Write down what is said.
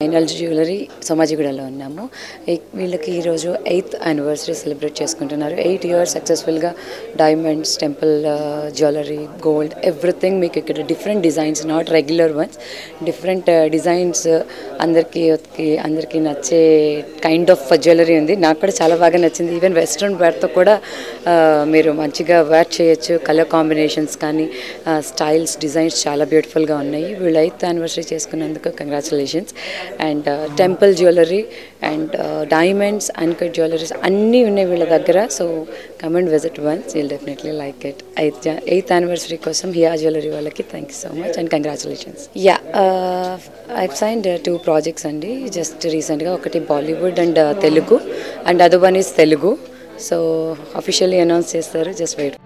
final jewellery సమాజిగూడలో ఉన్నాము ఈ- వీళ్ళకి ఈరోజు ఎయిత్ యానివర్సరీ సెలబ్రేట్ చేసుకుంటున్నారు ఎయిట్ ఇయర్స్ సక్సెస్ఫుల్గా diamonds temple jewellery gold everything మీకు ఇక్కడ different designs not regular ones different designs అందరికీ కి- అందరికీ నచ్చే కైండ్ ఆఫ్ జ్యువెలరీ ఉంది నాకు కూడా చాలా బాగా నచ్చింది ఈవెన్ వెస్ట్రన్ వేర్తో కూడా ఆ, మీరు మంచిగా వేర్ చేయొచ్చు కలర్ కాంబినేషన్స్ కానీ స్టైల్స్ డిజైన్స్ చాలా బ్యూటిఫుల్గా ఉన్నాయి వీళ్ళు ఎయిత్ యానివర్సరీ చేసుకున్నందుకు congratulations and temple jewellery and diamonds uncut jewelleries అన్నీ ఉన్నాయి వీళ్ళ దగ్గర so come and visit once will definitely like it eighth eighth anniversary కోసం హియా జ్యువెలరీ వాళ్ళకి thank you so much and congratulations yeah I signed two projects అండి just రీసెంట్గా ఒకటి Bollywood and Telugu and other one is Telugu so officially announce చేస్తారు just wait